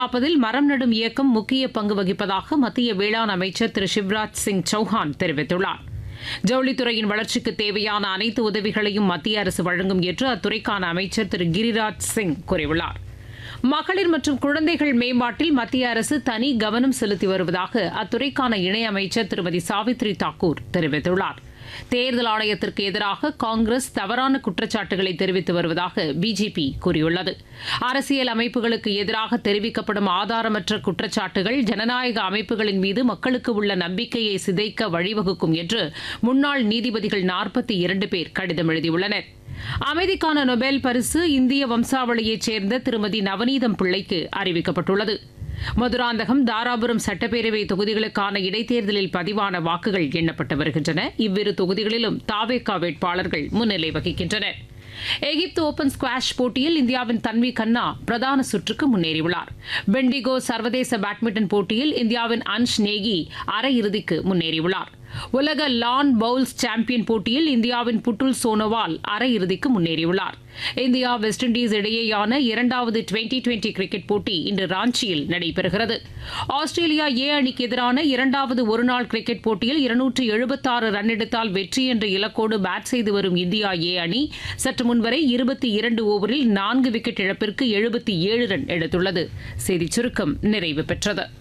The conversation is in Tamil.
காப்பதில் மரம் நடும் இயக்கம் முக்கிய பங்கு வகிப்பதாக மத்திய வேளாண் அமைச்சர் திரு சிவராஜ் சிங் சௌஹான் தெரிவித்துள்ளார் ஜவுளித்துறையின் வளர்ச்சிக்கு தேவையான அனைத்து உதவிகளையும் மத்திய அரசு வழங்கும் என்று அத்துறைக்கான அமைச்சர் திரு கிரிராஜ் சிங் கூறியுள்ளார் மகளிர் மற்றும் குழந்தைகள் மேம்பாட்டில் மத்திய அரசு தனி கவனம் செலுத்தி வருவதாக அத்துறைக்கான இணையமைச்சர் திருமதி சாவித்ரி தாக்கூர் தெரிவித்துள்ளார் தேர்தல் ஆணையத்திற்கு எதிராக காங்கிரஸ் தவறான குற்றச்சாட்டுகளை தெரிவித்து வருவதாக பிஜேபி கூறியுள்ளது அரசியல் அமைப்புகளுக்கு எதிராக தெரிவிக்கப்படும் ஆதாரமற்ற குற்றச்சாட்டுகள் ஜனநாயக அமைப்புகளின் மீது மக்களுக்கு உள்ள நம்பிக்கையை சிதைக்க வழிவகுக்கும் என்று முன்னாள் நீதிபதிகள் நாற்பத்தி இரண்டு பேர் கடிதம் எழுதியுள்ளனர் அமைதிக்கான நொபேல் பரிசு இந்திய வம்சாவளியைச் சேர்ந்த திருமதி நவநீதம் பிள்ளைக்கு அறிவிக்கப்பட்டுள்ளது மதுராந்தகம் தாராபுரம் சட்டப்பேரவை தொகுதிகளுக்கான இடைத்தேர்தலில் பதிவான வாக்குகள் எண்ணப்பட்டு வருகின்றன இவ்விரு தொகுதிகளிலும் தாவேகா வேட்பாளர்கள் முன்னிலை வகிக்கின்றனர் எகிப்து ஓபன் ஸ்குவாஷ் போட்டியில் இந்தியாவின் தன்வி கண்ணா பிரதான சுற்றுக்கு முன்னேறியுள்ளார் பெண்டிகோ சர்வதேச பேட்மிண்டன் போட்டியில் இந்தியாவின் அன்ஷ் நேகி அரையிறுதிக்கு முன்னேறியுள்ளார் உலக லான் பவுல்ஸ் சாம்பியன் போட்டியில் இந்தியாவின் புட்டுல் சோனோவால் அரையிறுதிக்கு முன்னேறியுள்ளார் இந்தியா வெஸ்ட் இண்டீஸ் இடையேயான இரண்டாவது டுவெண்டி டுவெண்டி கிரிக்கெட் போட்டி இன்று ராஞ்சியில் நடைபெறுகிறது ஆஸ்திரேலியா ஏ அணிக்கு எதிரான இரண்டாவது ஒருநாள் கிரிக்கெட் போட்டியில் இருநூற்று எழுபத்தாறு ரன் எடுத்தால் வெற்றி என்ற இலக்கோடு பேட் செய்து வரும் இந்தியா ஏ அணி சற்று முன்வரை இருபத்தி இரண்டு ஓவரில் நான்கு விக்கெட் இழப்பிற்கு எழுபத்தி ஏழு ரன் எடுத்துள்ளது செய்திச் சுருக்கம் நிறைவு பெற்றது